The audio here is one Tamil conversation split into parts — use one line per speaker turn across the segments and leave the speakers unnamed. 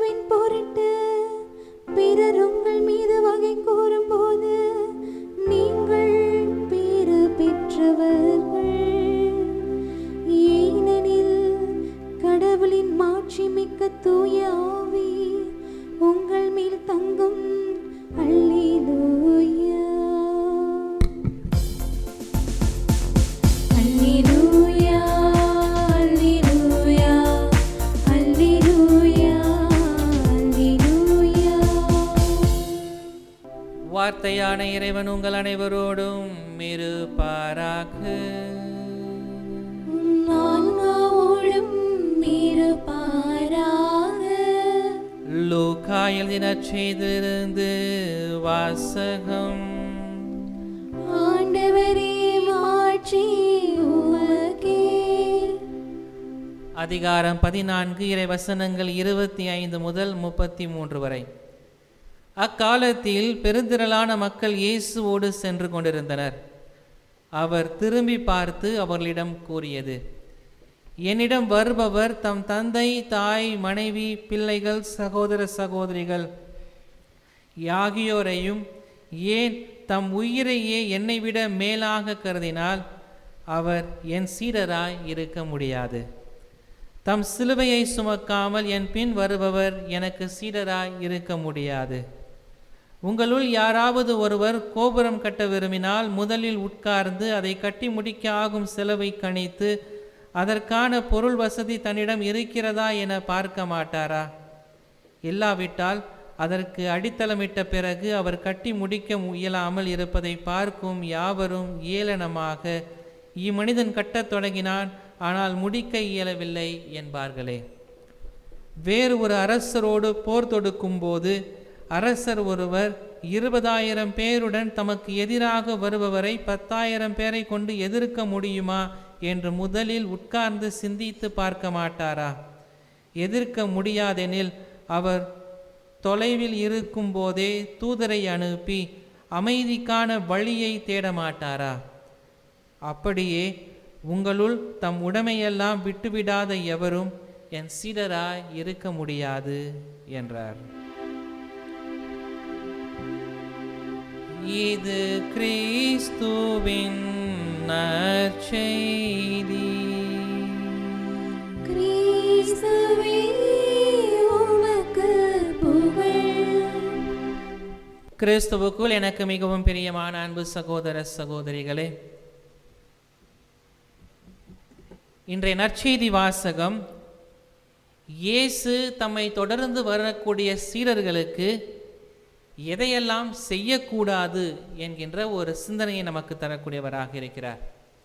கிறிஸ்துவின் பொருட்டு பிறர் உங்கள் மீது வகை கூறும்போது நீங்கள் பேறு பெற்றவர்கள் ஏனெனில் கடவுளின் மாட்சிமிக்க தூய ஆவி உங்கள் மேல் தங்கும் அல்லேலூயா அல்லேலூயா அல்லேலூயா அல்லேலூயா அல்லேலூயா
வார்த்தையான இறைவன் உங்கள் அனைவரோடும் இருப்பாராக
உம் ஆன்மாவோடும் இருப்பாராக
லூக்கா எழுதின செய்திருந்து வாசகம்
ஆண்டவரே மாட்சி உமக்கே
அதிகாரம் பதினான்கு இறை வசனங்கள் இருபத்தி ஐந்து முதல் முப்பத்தி மூன்று வரை அக்காலத்தில் பெருந்திரளான மக்கள் இயேசுவோடு சென்று கொண்டிருந்தனர் அவர் திரும்பி பார்த்து அவர்களிடம் கூறியது என்னிடம் வருபவர் தம் தந்தை தாய் மனைவி பிள்ளைகள் சகோதர சகோதரிகள் யாகியோரையும் ஏன் தம் உயிரையே என்னை விட மேலாக கருதினால் அவர் என் சீடராய் இருக்க முடியாது தம் சிலுவையை சுமக்காமல் என் பின் வருபவர் எனக்கு சீடராய் இருக்க முடியாது உங்களுள் யாராவது ஒருவர் கோபுரம் கட்ட விரும்பினால் முதலில் உட்கார்ந்து அதை கட்டி முடிக்க ஆகும் செலவை கணித்து அதற்கான பொருள் வசதி தன்னிடம் இருக்கிறதா என பார்க்க மாட்டாரா இல்லாவிட்டால் அதற்கு அடித்தளமிட்ட பிறகு அவர் கட்டி முடிக்க இயலாமல் இருப்பதை பார்க்கும் யாவரும் ஏளனமாக இம்மனிதன் கட்டத் தொடங்கினான் ஆனால் முடிக்க இயலவில்லை என்பார்களே வேறு ஒரு அரசரோடு போர் தொடுக்கும் போது அரசர் ஒருவர் இருபதாயிரம் பேருடன் தமக்கு எதிராக வருபவரை பத்தாயிரம் பேரை கொண்டு எதிர்க்க முடியுமா என்று முதலில் உட்கார்ந்து சிந்தித்து பார்க்க மாட்டாரா எதிர்க்க முடியாதெனில் அவர் தொலைவில் இருக்கும் போதே தூதரை அனுப்பி அமைதிக்கான வழியை தேட மாட்டாரா அப்படியே உங்களுள் தம் உடைமையெல்லாம் விட்டுவிடாத எவரும் என் சீடராய் இருக்க முடியாது என்றார் இது கிறிஸ்துவின் நற்செய்தி
கிறிஸ்துவே உமக்கு புகழ்
கிறிஸ்துவுக்குள் எனக்கு மிகவும் பிரியமான அன்பு சகோதர சகோதரிகளே இன்றைய நற்செய்தி வாசகம் இயேசு தம்மை தொடர்ந்து வரக்கூடிய சீடர்களுக்கு எதையெல்லாம் செய்யக்கூடாது என்கின்ற ஒரு சிந்தனையை நமக்கு தரக்கூடியவராக இருக்கிறார்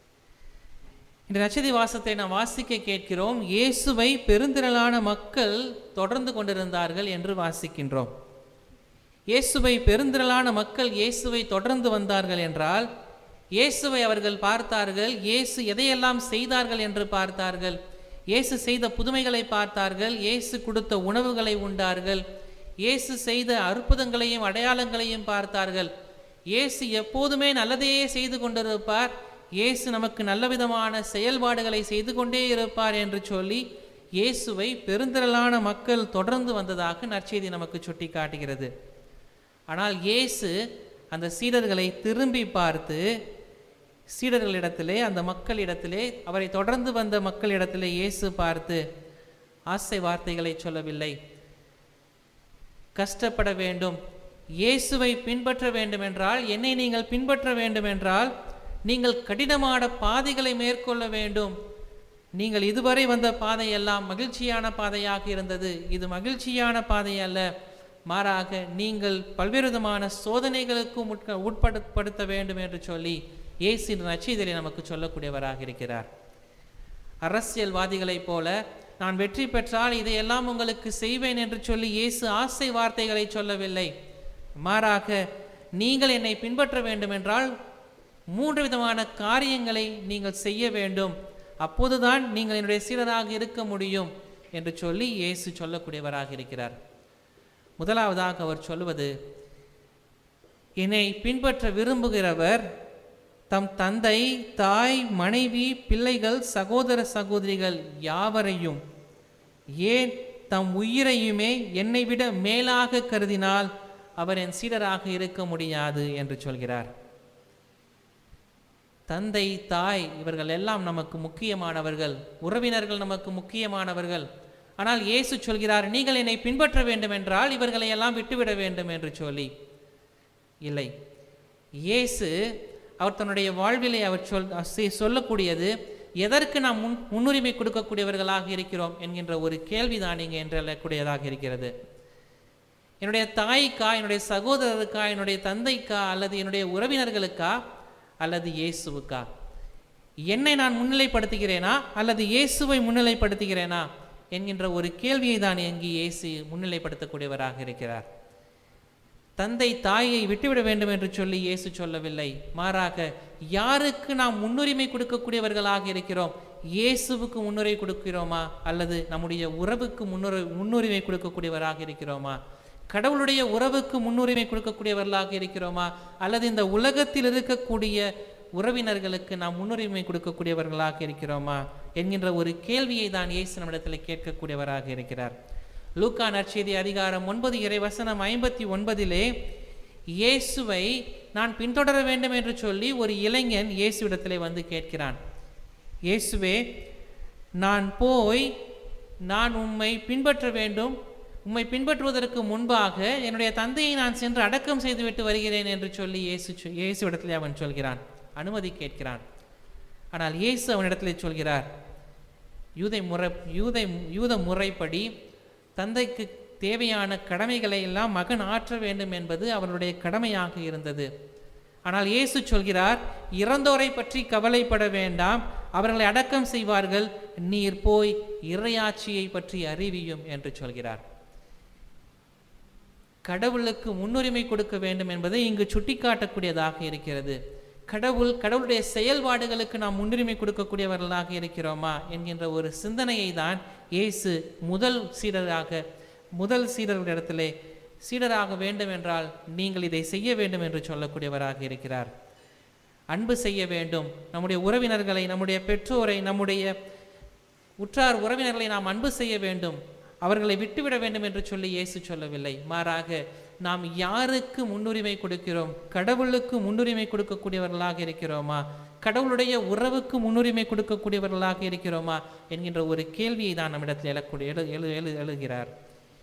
இந்த நச்சதி வாசத்தை நாம் வாசிக்க கேட்கிறோம் இயேசுவை பெருந்திரளான மக்கள் தொடர்ந்து கொண்டிருந்தார்கள் என்று வாசிக்கின்றோம் இயேசுவை பெருந்திரளான மக்கள் இயேசுவை தொடர்ந்து வந்தார்கள் என்றால் இயேசுவை அவர்கள் பார்த்தார்கள் இயேசு எதையெல்லாம் செய்தார்கள் என்று பார்த்தார்கள் இயேசு செய்த புதுமைகளை பார்த்தார்கள் இயேசு கொடுத்த உணவுகளை உண்டார்கள் இயேசு செய்த அற்புதங்களையும் அடையாளங்களையும் பார்த்தார்கள் இயேசு எப்போதுமே நல்லதையே செய்து கொண்டிருப்பார் இயேசு நமக்கு நல்ல விதமான செயல்பாடுகளை செய்து கொண்டே இருப்பார் என்று சொல்லி இயேசுவை பெருந்திரளான மக்கள் தொடர்ந்து வந்ததாக நற்செய்தி நமக்கு சுட்டி காட்டுகிறது ஆனால் இயேசு அந்த சீடர்களை திரும்பி பார்த்து சீடர்களிடத்திலே அந்த மக்களிடத்திலே அவரை தொடர்ந்து வந்த மக்களிடத்திலே இயேசு பார்த்து ஆசை வார்த்தைகளை சொல்லவில்லை கஷ்டப்பட வேண்டும் இயேசுவை பின்பற்ற வேண்டுமென்றால் என்னை நீங்கள் பின்பற்ற வேண்டுமென்றால் நீங்கள் கடினமான பாதைகளை மேற்கொள்ள வேண்டும் நீங்கள் இதுவரை வந்த பாதையெல்லாம் மகிழ்ச்சியான பாதையாக இருந்தது இது மகிழ்ச்சியான பாதை அல்ல மாறாக நீங்கள் பல்வேறு விதமான சோதனைகளுக்கும் உட்க உட்படுத்த வேண்டும் என்று சொல்லி இயேசு நச்சீதரை நமக்கு சொல்லக்கூடியவராக இருக்கிறார் அரசியல்வாதிகளைப் போல நான் வெற்றி பெற்றால் இதையெல்லாம் உங்களுக்கு செய்வேன் என்று சொல்லி இயேசு ஆசை வார்த்தைகளை சொல்லவில்லை மாறாக நீங்கள் என்னை பின்பற்ற வேண்டுமென்றால் மூன்று விதமான காரியங்களை நீங்கள் செய்ய வேண்டும் அப்போதுதான் நீங்கள் என்னுடைய சீடராக இருக்க முடியும் என்று சொல்லி இயேசு சொல்லக்கூடியவராக இருக்கிறார் முதலாவதாக அவர் சொல்லுவது என்னை பின்பற்ற விரும்புகிறவர் தம் தந்தை தாய் மனைவி பிள்ளைகள் சகோதர சகோதரிகள் யாவரையும் ஏன் தம் உயிரையுமே என்னை விட மேலாக கருதினால் அவர் என் சீடராக இருக்க முடியாது என்று சொல்கிறார் தந்தை தாய் இவர்கள் எல்லாம் நமக்கு முக்கியமானவர்கள் உறவினர்கள் நமக்கு முக்கியமானவர்கள் ஆனால் இயேசு சொல்கிறார் நீங்கள் என்னை பின்பற்ற வேண்டும் என்றால் இவர்களை எல்லாம் விட்டுவிட வேண்டும் என்று சொல்லி இல்லை இயேசு அவர் தன்னுடைய வாழ்விலே அவர் சொல் செ- சொல்லக்கூடியது எதற்கு நாம் முன் முன்னுரிமை கொடுக்கக்கூடியவர்களாக இருக்கிறோம் என்கின்ற ஒரு கேள்விதான் இங்கே என்றக்கூடியதாக இருக்கிறது என்னுடைய தாய்க்கா என்னுடைய சகோதரருக்கா என்னுடைய தந்தைக்கா அல்லது என்னுடைய உறவினர்களுக்கா அல்லது இயேசுவுக்கா என்னை நான் முன்னிலைப்படுத்துகிறேனா அல்லது இயேசுவை முன்னிலைப்படுத்துகிறேனா என்கின்ற ஒரு கேள்வியை தான் இங்கு இயேசு முன்னிலைப்படுத்தக்கூடியவராக இருக்கிறார் தந்தை தாயை விட்டுவிட வேண்டும் என்று சொல்லி இயேசு சொல்லவில்லை மாறாக யாருக்கு நாம் முன்னுரிமை கொடுக்கக்கூடியவர்களாக இருக்கிறோம் இயேசுவுக்கு முன்னுரிமை கொடுக்கிறோமா அல்லது நம்முடைய உறவுக்கு முன்னுரி முன்னுரிமை கொடுக்கக்கூடியவராக இருக்கிறோமா கடவுளுடைய உறவுக்கு முன்னுரிமை கொடுக்கக்கூடியவர்களாக இருக்கிறோமா அல்லது இந்த உலகத்தில் இருக்கக்கூடிய உறவினர்களுக்கு நாம் முன்னுரிமை கொடுக்கக்கூடியவர்களாக இருக்கிறோமா என்கின்ற ஒரு கேள்வியை தான் இயேசு நம்மிடத்தில் கேட்கக்கூடியவராக இருக்கிறார் லூக்கா நற்செய்தி அதிகாரம் ஒன்பது இறை வசனம் ஐம்பத்தி ஒன்பதிலே இயேசுவை நான் பின்தொடர வேண்டும் என்று சொல்லி ஒரு இளைஞன் இயேசுவிடத்திலே வந்து கேட்கிறான் இயேசுவே நான் போய் நான் உம்மை பின்பற்ற வேண்டும் உம்மை பின்பற்றுவதற்கு முன்பாக என்னுடைய தந்தையை நான் சென்று அடக்கம் செய்துவிட்டு வருகிறேன் என்று சொல்லி இயேசு சொ- இயேசுவிடத்திலே அவன் சொல்கிறான் அனுமதி கேட்கிறான் ஆனால் இயேசு அவனிடத்திலே சொல்கிறார் யூதை முறை யூதை யூத முறைப்படி தந்தைக்கு தேவையான கடமைகளை எல்லாம் மகன் ஆற்ற வேண்டும் என்பது அவருடைய கடமையாக இருந்தது ஆனால் இயேசு சொல்கிறார் இறந்தோரை பற்றி கவலைப்பட வேண்டாம் அவர்களை அடக்கம் செய்வார்கள் நீர் போய் இறையாட்சியை பற்றி அறிவியும் என்று சொல்கிறார் கடவுளுக்கு முன்னுரிமை கொடுக்க வேண்டும் என்பதை இங்கு சுட்டிக்காட்டக்கூடியதாக இருக்கிறது கடவுள் கடவுளுடைய செயல்பாடுகளுக்கு நாம் முன்னுரிமை கொடுக்கக்கூடியவர்களாக இருக்கிறோமா என்கின்ற ஒரு சிந்தனையை தான் இயேசு முதல் சீடராக முதல் சீடர்களிடத்திலே சீடராக வேண்டும் என்றால் நீங்கள் இதை செய்ய வேண்டும் என்று சொல்லக்கூடியவராக இருக்கிறார் அன்பு செய்ய வேண்டும் நம்முடைய உறவினர்களை நம்முடைய பெற்றோரை நம்முடைய உற்றார் உறவினர்களை நாம் அன்பு செய்ய வேண்டும் அவர்களை விட்டுவிட வேண்டும் என்று சொல்லி இயேசு சொல்லவில்லை மாறாக நாம் யாருக்கு முன்னுரிமை கொடுக்கிறோம் கடவுளுக்கு முன்னுரிமை கொடுக்கக்கூடியவர்களாக இருக்கிறோமா கடவுளுடைய உறவுக்கு முன்னுரிமை கொடுக்கக்கூடியவர்களாக இருக்கிறோமா என்கின்ற ஒரு கேள்வியை தான் நம்மிடத்தில் எழக்கூடிய எழு எழு எழு எழுகிறார்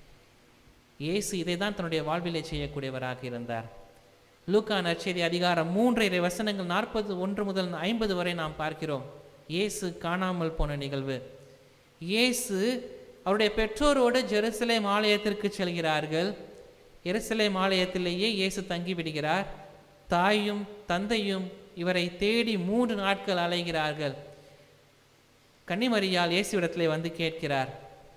இயேசு இதை தான் தன்னுடைய வாழ்விலே செய்யக்கூடியவராக இருந்தார் லூக்கா நற்செய்தி அதிகாரம் மூன்று இறை வசனங்கள் நாற்பது ஒன்று முதல் ஐம்பது வரை நாம் பார்க்கிறோம் இயேசு காணாமல் போன நிகழ்வு இயேசு அவருடைய பெற்றோரோடு ஜெருசலேம் ஆலயத்திற்கு செல்கிறார்கள் எருசலேம் ஆலயத்திலேயே இயேசு தங்கி விடுகிறார் தாயும் தந்தையும் இவரை தேடி மூன்று நாட்கள் அலைகிறார்கள் கன்னிமரியால் இயேசுவிடத்திலே வந்து கேட்கிறார்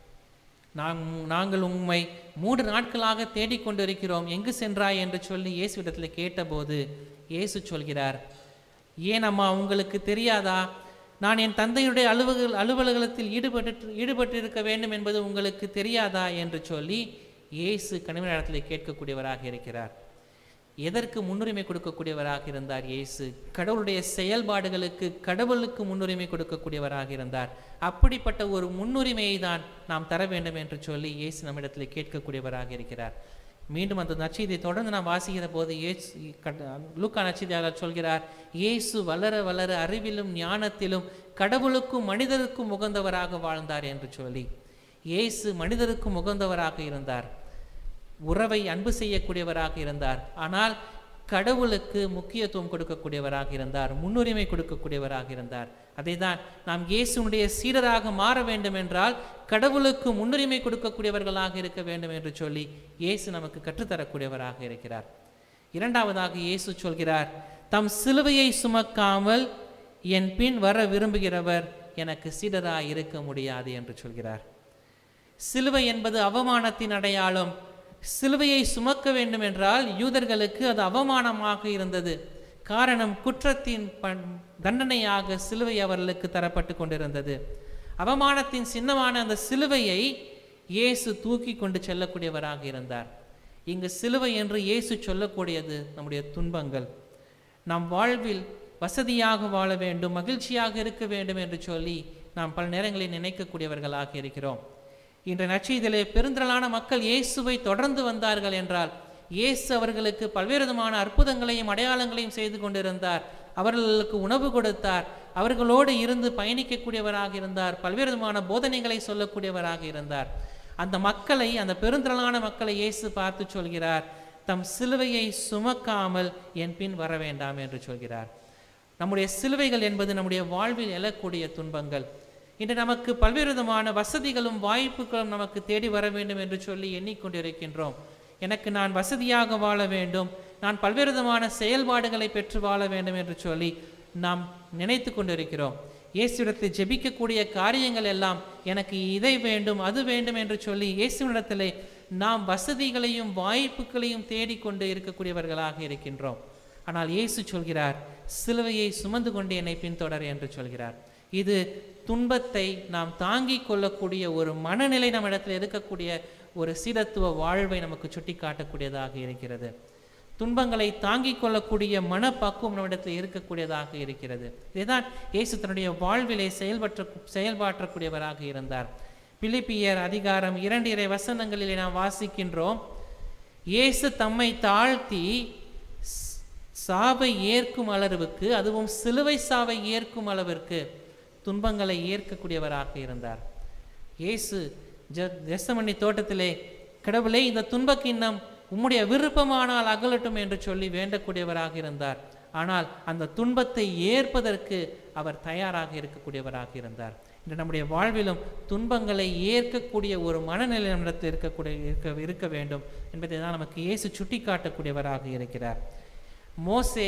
நாம் நாங்கள் உம்மை மூன்று நாட்களாக தேடிக்கொண்டிருக்கிறோம் எங்கு சென்றாய் என்று சொல்லி இயேசுவிடத்தில் கேட்டபோது இயேசு சொல்கிறார் ஏன் அம்மா உங்களுக்கு தெரியாதா நான் என் தந்தையுடைய அலுவலக அலுவலகத்தில் ஈடுபட்டு ஈடுபட்டிருக்க வேண்டும் என்பது உங்களுக்கு தெரியாதா என்று சொல்லி இயேசு கனிமனிடத்தில் கேட்கக்கூடியவராக இருக்கிறார் எதற்கு முன்னுரிமை கொடுக்கக்கூடியவராக இருந்தார் இயேசு கடவுளுடைய செயல்பாடுகளுக்கு கடவுளுக்கு முன்னுரிமை கொடுக்கக்கூடியவராக இருந்தார் அப்படிப்பட்ட ஒரு முன்னுரிமையை தான் நாம் தர வேண்டும் என்று சொல்லி இயேசு நம்மிடத்தில் கேட்கக்கூடியவராக இருக்கிறார் மீண்டும் அந்த நச்செய்தியை தொடர்ந்து நாம் வாசிக்கிற போது இயேசு கட- லூக்கா நச்செய்தியாளர் சொல்கிறார் இயேசு வளர வளர அறிவிலும் ஞானத்திலும் கடவுளுக்கும் மனிதருக்கும் உகந்தவராக வாழ்ந்தார் என்று சொல்லி இயேசு மனிதருக்கும் உகந்தவராக இருந்தார் உறவை அன்பு செய்யக்கூடியவராக இருந்தார் ஆனால் கடவுளுக்கு முக்கியத்துவம் கொடுக்கக்கூடியவராக இருந்தார் முன்னுரிமை கொடுக்கக்கூடியவராக இருந்தார் அதை தான் நாம் இயேசுனுடைய சீடராக மாற வேண்டும் என்றால் கடவுளுக்கு முன்னுரிமை கொடுக்கக்கூடியவர்களாக இருக்க வேண்டும் என்று சொல்லி இயேசு நமக்கு கற்றுத்தரக்கூடியவராக இருக்கிறார் இரண்டாவதாக இயேசு சொல்கிறார் தம் சிலுவையை சுமக்காமல் என் பின் வர விரும்புகிறவர் எனக்கு சீடராய் இருக்க முடியாது என்று சொல்கிறார் சிலுவை என்பது அவமானத்தின் அடையாளம் சிலுவையை சுமக்க வேண்டும் என்றால் யூதர்களுக்கு அது அவமானமாக இருந்தது காரணம் குற்றத்தின் பண் தண்டனையாக சிலுவை அவர்களுக்கு தரப்பட்டு கொண்டிருந்தது அவமானத்தின் சின்னமான அந்த சிலுவையை இயேசு தூக்கி கொண்டு செல்லக்கூடியவராக இருந்தார் இங்கு சிலுவை என்று இயேசு சொல்லக்கூடியது நம்முடைய துன்பங்கள் நாம் வாழ்வில் வசதியாக வாழ வேண்டும் மகிழ்ச்சியாக இருக்க வேண்டும் என்று சொல்லி நாம் பல நேரங்களில் நினைக்கக்கூடியவர்களாக இருக்கிறோம் இன்ற நற்செய்தியிலே பெருந்திரளான மக்கள் இயேசுவை தொடர்ந்து வந்தார்கள் என்றால் இயேசு அவர்களுக்கு பல்வேறு விதமான அற்புதங்களையும் அடையாளங்களையும் செய்து கொண்டிருந்தார் அவர்களுக்கு உணவு கொடுத்தார் அவர்களோடு இருந்து பயணிக்கக்கூடியவராக இருந்தார் பல்வேறு விதமான போதனைகளை சொல்லக்கூடியவராக இருந்தார் அந்த மக்களை அந்த பெருந்திரளான மக்களை இயேசு பார்த்து சொல்கிறார் தம் சிலுவையை சுமக்காமல் என் பின் வர வேண்டாம் என்று சொல்கிறார் நம்முடைய சிலுவைகள் என்பது நம்முடைய வாழ்வில் எழக்கூடிய துன்பங்கள் இன்று நமக்கு பல்வேறு விதமான வசதிகளும் வாய்ப்புகளும் நமக்கு தேடி வர வேண்டும் என்று சொல்லி எண்ணிக்கொண்டிருக்கின்றோம் எனக்கு நான் வசதியாக வாழ வேண்டும் நான் பல்வேறு விதமான செயல்பாடுகளை பெற்று வாழ வேண்டும் என்று சொல்லி நாம் நினைத்து கொண்டிருக்கிறோம் இயேசுவிடத்தில் ஜெபிக்கக்கூடிய காரியங்கள் எல்லாம் எனக்கு இதை வேண்டும் அது வேண்டும் என்று சொல்லி இயேசுவிடத்திலே நாம் வசதிகளையும் வாய்ப்புகளையும் தேடிக்கொண்டு இருக்கக்கூடியவர்களாக இருக்கின்றோம் ஆனால் இயேசு சொல்கிறார் சிலுவையை சுமந்து கொண்டு என்னை பின்தொடர் என்று சொல்கிறார் இது துன்பத்தை நாம் தாங்கிக் கொள்ளக்கூடிய ஒரு மனநிலை நம்ம இடத்துல இருக்கக்கூடிய ஒரு சீரத்துவ வாழ்வை நமக்கு சுட்டி காட்டக்கூடியதாக இருக்கிறது துன்பங்களை தாங்கிக் கொள்ளக்கூடிய மனப்பக்குவம் நம்மிடத்தில் இருக்கக்கூடியதாக இருக்கிறது இதுதான் இயேசு தன்னுடைய வாழ்விலே செயல்பற்ற செயல்பாற்றக்கூடியவராக இருந்தார் பிலிப்பியர் அதிகாரம் இரண்டு இறை வசனங்களிலே நாம் வாசிக்கின்றோம் இயேசு தம்மை தாழ்த்தி ஸ்- சாவை ஏற்கும் அளவுக்கு அதுவும் சிலுவை சாவை ஏற்கும் அளவிற்கு துன்பங்களை ஏற்கக்கூடியவராக இருந்தார் இயேசு ஜ ஜெசமணி தோட்டத்திலே கடவுளே இந்த துன்பக் கிண்ணம் உம்முடைய விருப்பமானால் அகலட்டும் என்று சொல்லி வேண்டக்கூடியவராக இருந்தார் ஆனால் அந்த துன்பத்தை ஏற்பதற்கு அவர் தயாராக இருக்கக்கூடியவராக இருந்தார் இன்று நம்முடைய வாழ்விலும் துன்பங்களை ஏற்கக்கூடிய ஒரு மனநிலை நம்மிடத்தில் இருக்கக்கூடிய இருக்க இருக்க வேண்டும் என்பதை தான் நமக்கு இயேசு சுட்டிக்காட்டக்கூடியவராக இருக்கிறார் மோசே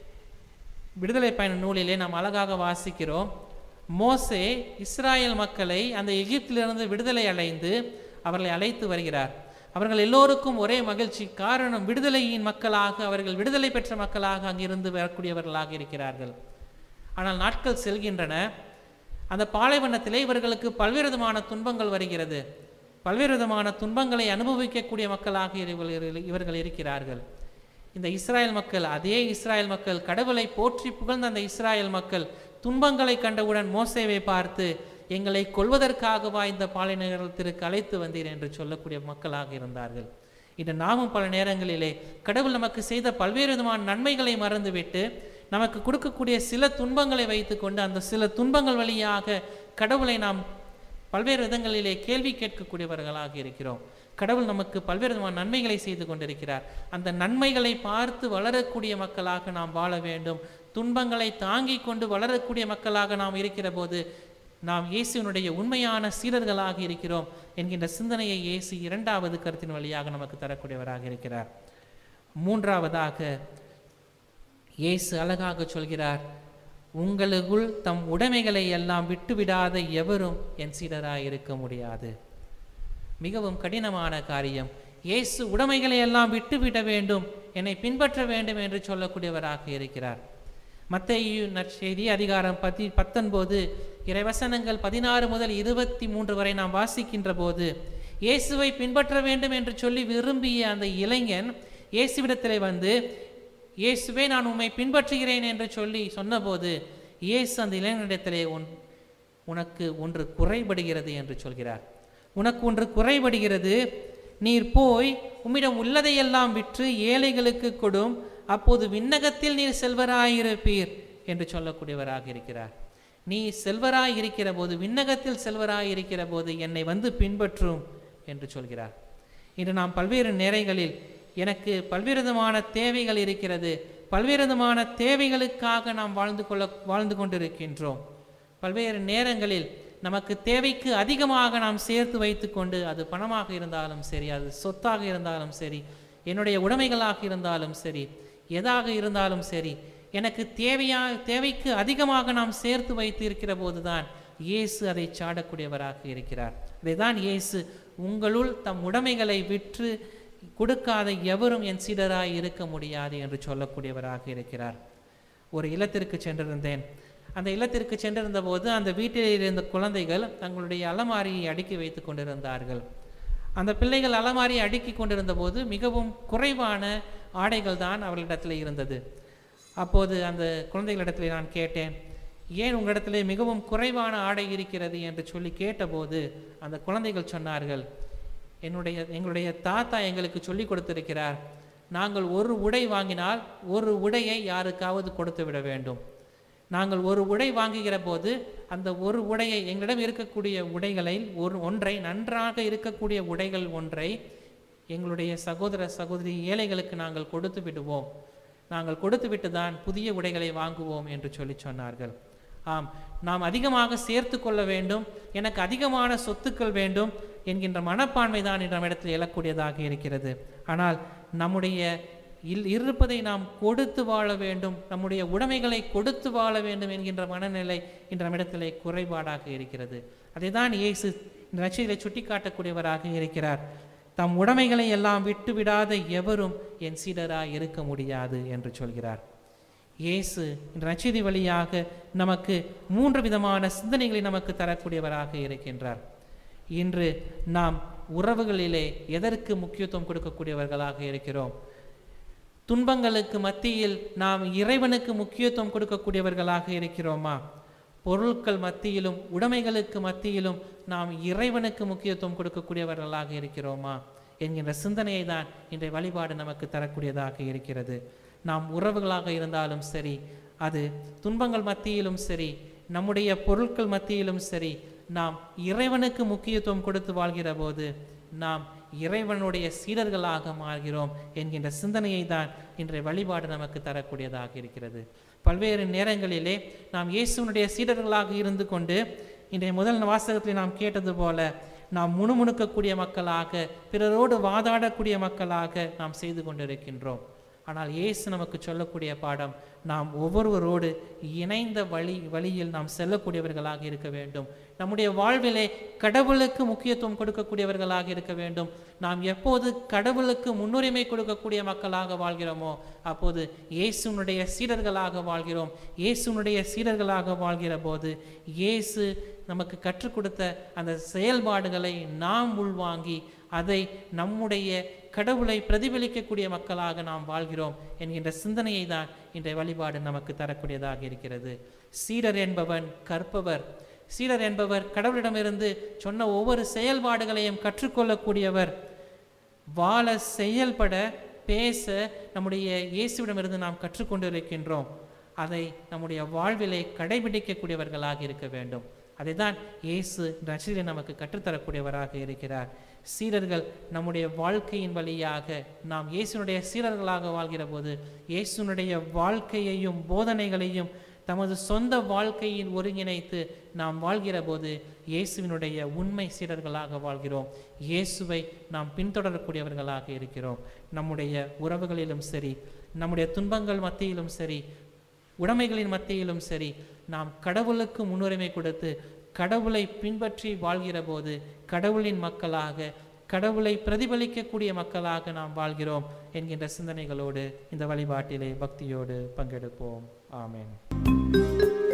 விடுதலை பயண நூலிலே நாம் அழகாக வாசிக்கிறோம் மோசே இஸ்ராயேல் மக்களை அந்த எகிப்திலிருந்து விடுதலை அடைந்து அவர்களை அழைத்து வருகிறார் அவர்கள் எல்லோருக்கும் ஒரே மகிழ்ச்சி காரணம் விடுதலையின் மக்களாக அவர்கள் விடுதலை பெற்ற மக்களாக அங்கிருந்து வரக்கூடியவர்களாக இருக்கிறார்கள் ஆனால் நாட்கள் செல்கின்றன அந்த பாலைவனத்திலே இவர்களுக்கு பல்வேறு விதமான துன்பங்கள் வருகிறது பல்வேறு விதமான துன்பங்களை அனுபவிக்கக்கூடிய மக்களாக இவர்கள் இவர்கள் இருக்கிறார்கள் இந்த இஸ்ராயல் மக்கள் அதே இஸ்ராயல் மக்கள் கடவுளை போற்றி புகழ்ந்த அந்த இஸ்ராயல் மக்கள் துன்பங்களை கண்டவுடன் மோசேவை பார்த்து எங்களை கொல்வதற்காகவா இந்த பாலைநகரத்திற்கு அழைத்து வந்தீர் என்று சொல்லக்கூடிய மக்களாக இருந்தார்கள் இன்று நாமும் பல நேரங்களிலே கடவுள் நமக்கு செய்த பல்வேறு விதமான நன்மைகளை மறந்துவிட்டு நமக்கு கொடுக்கக்கூடிய சில துன்பங்களை வைத்துக்கொண்டு அந்த சில துன்பங்கள் வழியாக கடவுளை நாம் பல்வேறு விதங்களிலே கேள்வி கேட்கக்கூடியவர்களாக இருக்கிறோம் கடவுள் நமக்கு பல்வேறு விதமான நன்மைகளை செய்து கொண்டிருக்கிறார் அந்த நன்மைகளை பார்த்து வளரக்கூடிய மக்களாக நாம் வாழ வேண்டும் துன்பங்களை தாங்கிக் கொண்டு வளரக்கூடிய மக்களாக நாம் இருக்கிற போது நாம் இயேசுவினுடைய உண்மையான சீடர்களாக இருக்கிறோம் என்கின்ற சிந்தனையை இயேசு இரண்டாவது கருத்தின் வழியாக நமக்கு தரக்கூடியவராக இருக்கிறார் மூன்றாவதாக இயேசு அழகாக சொல்கிறார் உங்களுக்குள் தம் உடைமைகளை எல்லாம் விட்டுவிடாத எவரும் என் சீடராய் இருக்க முடியாது மிகவும் கடினமான காரியம் இயேசு உடைமைகளை எல்லாம் விட்டுவிட வேண்டும் என்னை பின்பற்ற வேண்டும் என்று சொல்லக்கூடியவராக இருக்கிறார் மத்தேயு நற்செய்தி அதிகாரம் பதி பத்தொன்பது இறைவசனங்கள் பதினாறு முதல் இருபத்தி மூன்று வரை நாம் வாசிக்கின்ற போது இயேசுவை பின்பற்ற வேண்டும் என்று சொல்லி விரும்பிய அந்த இளைஞன் இயேசுவிடத்திலே வந்து இயேசுவே நான் உம்மை பின்பற்றுகிறேன் என்று சொல்லி சொன்னபோது இயேசு அந்த இளைஞனிடத்திலே உன் உனக்கு ஒன்று குறைபடுகிறது என்று சொல்கிறார் உனக்கு ஒன்று குறைபடுகிறது நீர் போய் உம்மிடம் உள்ளதையெல்லாம் விற்று ஏழைகளுக்கு கொடும் அப்போது விண்ணகத்தில் நீர் செல்வராயிருப்பீர் என்று சொல்லக்கூடியவராக இருக்கிறார் நீ செல்வராய் இருக்கிற போது விண்ணகத்தில் செல்வராய் இருக்கிற போது என்னை வந்து பின்பற்றும் என்று சொல்கிறார் இன்று நாம் பல்வேறு நேரங்களில் எனக்கு பல்வேறு விதமான தேவைகள் இருக்கிறது பல்வேறு விதமான தேவைகளுக்காக நாம் வாழ்ந்து கொள்ள வாழ்ந்து கொண்டிருக்கின்றோம் பல்வேறு நேரங்களில் நமக்கு தேவைக்கு அதிகமாக நாம் சேர்த்து வைத்துக்கொண்டு அது பணமாக இருந்தாலும் சரி அது சொத்தாக இருந்தாலும் சரி என்னுடைய உடைமைகளாக இருந்தாலும் சரி எதாக இருந்தாலும் சரி எனக்கு தேவையா தேவைக்கு அதிகமாக நாம் சேர்த்து வைத்து இருக்கிற போதுதான் இயேசு அதை சாடக்கூடியவராக இருக்கிறார் இதைதான் இயேசு உங்களுள் தம் உடைமைகளை விற்று கொடுக்காத எவரும் என் சீடராய் இருக்க முடியாது என்று சொல்லக்கூடியவராக இருக்கிறார் ஒரு இல்லத்திற்கு சென்றிருந்தேன் அந்த இல்லத்திற்கு சென்றிருந்த போது அந்த வீட்டில் இருந்த குழந்தைகள் தங்களுடைய அலமாரியை அடுக்கி வைத்து கொண்டிருந்தார்கள் அந்த பிள்ளைகள் அலமாரியை அடுக்கி கொண்டிருந்த போது மிகவும் குறைவான ஆடைகள் தான் அவர்களிடத்தில் இருந்தது அப்போது அந்த குழந்தைகளிடத்தில் நான் கேட்டேன் ஏன் உங்களிடத்திலே மிகவும் குறைவான ஆடை இருக்கிறது என்று சொல்லி கேட்டபோது அந்த குழந்தைகள் சொன்னார்கள் என்னுடைய எங்களுடைய தாத்தா எங்களுக்கு சொல்லி கொடுத்திருக்கிறார் நாங்கள் ஒரு உடை வாங்கினால் ஒரு உடையை யாருக்காவது கொடுத்து விட வேண்டும் நாங்கள் ஒரு உடை வாங்குகிற போது அந்த ஒரு உடையை எங்களிடம் இருக்கக்கூடிய உடைகளை ஒரு ஒன்றை நன்றாக இருக்கக்கூடிய உடைகள் ஒன்றை எங்களுடைய சகோதர சகோதரி ஏழைகளுக்கு நாங்கள் கொடுத்து விடுவோம் நாங்கள் கொடுத்து விட்டு தான் புதிய உடைகளை வாங்குவோம் என்று சொல்லி சொன்னார்கள் ஆம் நாம் அதிகமாக சேர்த்து கொள்ள வேண்டும் எனக்கு அதிகமான சொத்துக்கள் வேண்டும் என்கின்ற மனப்பான்மை தான் இன்ற இடத்தில் எழக்கூடியதாக இருக்கிறது ஆனால் நம்முடைய இல் இருப்பதை நாம் கொடுத்து வாழ வேண்டும் நம்முடைய உடைமைகளை கொடுத்து வாழ வேண்டும் என்கின்ற மனநிலை இன்ற இடத்திலே குறைபாடாக இருக்கிறது அதை தான் இயேசு இந்த நச்சையிலே சுட்டிக்காட்டக்கூடியவராக இருக்கிறார் தம் உடைமைகளை எல்லாம் விட்டு விடாத எவரும் என் சீடராய் இருக்க முடியாது என்று சொல்கிறார் இயேசு இந்த நச்செய்தி வழியாக நமக்கு மூன்று விதமான சிந்தனைகளை நமக்கு தரக்கூடியவராக இருக்கின்றார் இன்று நாம் உறவுகளிலே எதற்கு முக்கியத்துவம் கொடுக்கக்கூடியவர்களாக இருக்கிறோம் துன்பங்களுக்கு மத்தியில் நாம் இறைவனுக்கு முக்கியத்துவம் கொடுக்கக்கூடியவர்களாக இருக்கிறோமா பொருட்கள் மத்தியிலும் உடைமைகளுக்கு மத்தியிலும் நாம் இறைவனுக்கு முக்கியத்துவம் கொடுக்கக்கூடியவர்களாக இருக்கிறோமா என்கின்ற சிந்தனையை தான் இன்றைய வழிபாடு நமக்கு தரக்கூடியதாக இருக்கிறது நாம் உறவுகளாக இருந்தாலும் சரி அது துன்பங்கள் மத்தியிலும் சரி நம்முடைய பொருட்கள் மத்தியிலும் சரி நாம் இறைவனுக்கு முக்கியத்துவம் கொடுத்து வாழ்கிற போது நாம் இறைவனுடைய சீடர்களாக மாறுகிறோம் என்கின்ற சிந்தனையை தான் இன்றைய வழிபாடு நமக்கு தரக்கூடியதாக இருக்கிறது பல்வேறு நேரங்களிலே நாம் இயேசுனுடைய சீடர்களாக இருந்து கொண்டு இன்றைய முதல் வாசகத்தில் நாம் கேட்டது போல நாம் முணுமுணுக்கக்கூடிய மக்களாக பிறரோடு வாதாடக்கூடிய மக்களாக நாம் செய்து கொண்டிருக்கின்றோம் ஆனால் இயேசு நமக்கு சொல்லக்கூடிய பாடம் நாம் ஒவ்வொருவரோடு இணைந்த வழி வழியில் நாம் செல்லக்கூடியவர்களாக இருக்க வேண்டும் நம்முடைய வாழ்விலே கடவுளுக்கு முக்கியத்துவம் கொடுக்கக்கூடியவர்களாக இருக்க வேண்டும் நாம் எப்போது கடவுளுக்கு முன்னுரிமை கொடுக்கக்கூடிய மக்களாக வாழ்கிறோமோ அப்போது இயேசுனுடைய சீடர்களாக வாழ்கிறோம் இயேசுனுடைய சீடர்களாக வாழ்கிற போது இயேசு நமக்கு கற்றுக் கொடுத்த அந்த செயல்பாடுகளை நாம் உள்வாங்கி அதை நம்முடைய கடவுளை பிரதிபலிக்கக்கூடிய மக்களாக நாம் வாழ்கிறோம் என்கின்ற சிந்தனையை தான் இன்றைய வழிபாடு நமக்கு தரக்கூடியதாக இருக்கிறது சீடர் என்பவன் கற்பவர் சீடர் என்பவர் கடவுளிடமிருந்து சொன்ன ஒவ்வொரு செயல்பாடுகளையும் கற்றுக்கொள்ளக்கூடியவர் வாழ செயல்பட பேச நம்முடைய இயேசுவிடமிருந்து நாம் கற்றுக்கொண்டிருக்கின்றோம் அதை நம்முடைய வாழ்விலே கடைபிடிக்கக்கூடியவர்களாக இருக்க வேண்டும் அதை தான் இயேசு ரசிகரை நமக்கு கற்றுத்தரக்கூடியவராக இருக்கிறார் சீடர்கள் நம்முடைய வாழ்க்கையின் வழியாக நாம் இயேசுனுடைய சீடர்களாக வாழ்கிற போது இயேசுனுடைய வாழ்க்கையையும் போதனைகளையும் தமது சொந்த வாழ்க்கையின் ஒருங்கிணைத்து நாம் வாழ்கிற போது இயேசுவினுடைய உண்மை சீடர்களாக வாழ்கிறோம் இயேசுவை நாம் பின்தொடரக்கூடியவர்களாக இருக்கிறோம் நம்முடைய உறவுகளிலும் சரி நம்முடைய துன்பங்கள் மத்தியிலும் சரி உடைமைகளின் மத்தியிலும் சரி நாம் கடவுளுக்கு முன்னுரிமை கொடுத்து கடவுளை பின்பற்றி வாழ்கிற போது கடவுளின் மக்களாக கடவுளை பிரதிபலிக்கக்கூடிய மக்களாக நாம் வாழ்கிறோம் என்கின்ற சிந்தனைகளோடு இந்த வழிபாட்டிலே பக்தியோடு பங்கெடுப்போம் ஆமென்